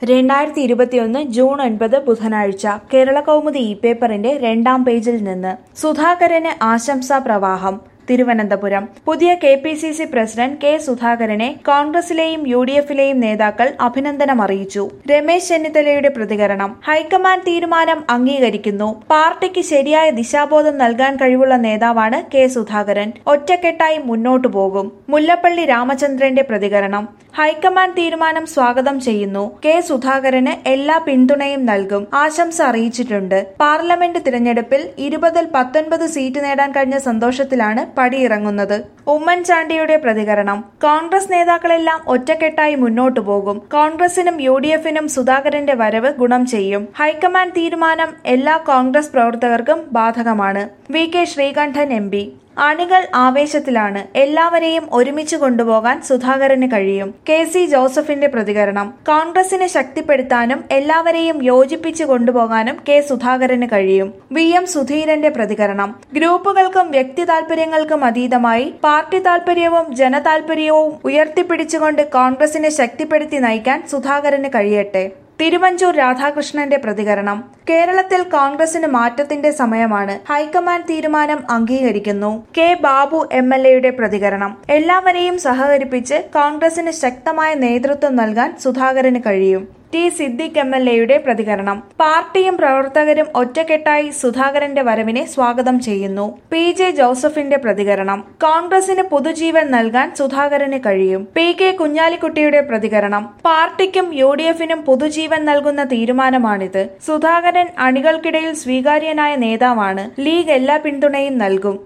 രണ്ടായിരത്തി ഇരുപത്തിയൊന്ന് ജൂൺ ഒൻപത് ബുധനാഴ്ച കേരള കൗമുദി ഇ പേപ്പറിന്റെ രണ്ടാം പേജിൽ നിന്ന് സുധാകരന് ആശംസാ പ്രവാഹം തിരുവനന്തപുരം പുതിയ K P C C president K സുധാകരനെ കോൺഗ്രസിലെയും യു ഡി എഫിലെയും നേതാക്കൾ അഭിനന്ദനം അറിയിച്ചു രമേശ് ചെന്നിത്തലയുടെ പ്രതികരണം ഹൈക്കമാൻഡ് തീരുമാനം അംഗീകരിക്കുന്നു പാർട്ടിക്ക് ശരിയായ ദിശാബോധം നൽകാൻ കഴിവുള്ള നേതാവാണ് കെ സുധാകരൻ ഒറ്റക്കെട്ടായി മുന്നോട്ടു പോകും മുല്ലപ്പള്ളി രാമചന്ദ്രന്റെ പ്രതികരണം ഹൈക്കമാൻഡ് തീരുമാനം സ്വാഗതം ചെയ്യുന്നു കെ സുധാകരന് എല്ലാ പിന്തുണയും നൽകും ആശംസ അറിയിച്ചിട്ടുണ്ട് പാർലമെന്റ് തിരഞ്ഞെടുപ്പിൽ ഇരുപതിൽ പത്തൊൻപത് സീറ്റ് നേടാൻ കഴിഞ്ഞ സന്തോഷത്തിലാണ് പടിയിറങ്ങുന്നത് ഉമ്മൻചാണ്ടിയുടെ പ്രതികരണം കോൺഗ്രസ് നേതാക്കളെല്ലാം ഒറ്റക്കെട്ടായി മുന്നോട്ടു പോകും കോൺഗ്രസിനും യു ഡി എഫിനും സുധാകരന്റെ വരവ് ഗുണം ചെയ്യും ഹൈക്കമാൻഡ് തീരുമാനം എല്ലാ കോൺഗ്രസ് പ്രവർത്തകർക്കും ബാധകമാണ് V K Sreekandan M P അണികൾ ആവേശത്തിലാണ് എല്ലാവരെയും ഒരുമിച്ച് കൊണ്ടുപോകാൻ സുധാകരന് കഴിയും കെ സി ജോസഫിന്റെ പ്രതികരണം കോൺഗ്രസിനെ ശക്തിപ്പെടുത്താനും എല്ലാവരെയും യോജിപ്പിച്ച് കൊണ്ടുപോകാനും കെ സുധാകരന് കഴിയും വി എം സുധീരന്റെ പ്രതികരണം ഗ്രൂപ്പുകൾക്കും വ്യക്തി താൽപര്യങ്ങൾക്കും അതീതമായി പാർട്ടി താൽപര്യവും ജനതാൽപര്യവും ഉയർത്തിപ്പിടിച്ചുകൊണ്ട് കോൺഗ്രസിനെ ശക്തിപ്പെടുത്തി നയിക്കാൻ സുധാകരന് കഴിയട്ടെ തിരുവഞ്ചൂർ രാധാകൃഷ്ണന്റെ പ്രതികരണം കേരളത്തിൽ കോൺഗ്രസിന് മാറ്റത്തിന്റെ സമയമാണ് ഹൈക്കമാൻഡ് തീരുമാനം അംഗീകരിക്കുന്നു കെ ബാബു എം എൽ എയുടെ പ്രതികരണം എല്ലാവരെയും സഹകരിപ്പിച്ച് കോൺഗ്രസിന് ശക്തമായ നേതൃത്വം നൽകാൻ സുധാകരന് കഴിയും ടി സിദ്ദിഖ് എം എൽ എയുടെ പ്രതികരണം പാർട്ടിയും പ്രവർത്തകരും ഒറ്റക്കെട്ടായി സുധാകരന്റെ വരവിനെ സ്വാഗതം ചെയ്യുന്നു പി ജെ ജോസഫിന്റെ പ്രതികരണം കോൺഗ്രസിന് പുതുജീവൻ നൽകാൻ സുധാകരന് കഴിയും പി കെ കുഞ്ഞാലിക്കുട്ടിയുടെ പ്രതികരണം പാർട്ടിക്കും യു ഡി എഫിനും പുതുജീവൻ നൽകുന്ന തീരുമാനമാണിത് സുധാകരൻ അണികൾക്കിടയിൽ സ്വീകാര്യനായ നേതാവാണ് ലീഗ് എല്ലാ പിന്തുണയും നൽകും